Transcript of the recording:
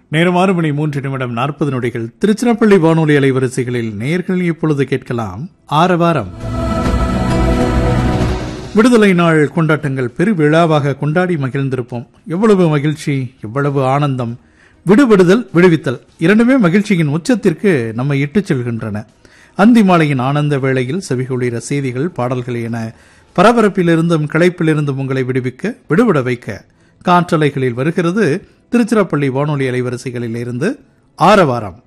நேரம் ஆறு மணி மூன்று நிமிடம் நாற்பது நொடிகள் திருச்சிராப்பள்ளி வானொலி அலைவரிசைகளில் நேர்கள் இப்பொழுது கேட்கலாம் ஆரவாரம் விடுதலை நாள் கொண்டாட்டங்கள் பெரு விழாவாக கொண்டாடி மகிழ்ந்திருப்போம் எவ்வளவு மகிழ்ச்சி எவ்வளவு ஆனந்தம் விடுபடுதல் விடுவித்தல் இரண்டுமே மகிழ்ச்சியின் உச்சத்திற்கு நம்மை இட்டுச் செல்கின்றன அந்தி மாலையின் ஆனந்த வேளையில் செவிகுளிர செய்திகள் பாடல்கள் என பரபரப்பிலிருந்தும் கிளைப்பிலிருந்தும் உங்களை விடுவிக்க விடுபட வைக்க காற்றலைகளில் வருகிறது திருச்சிராப்பள்ளி வானொலி அலைவரிசைகளில் இருந்து ஆரவாரம்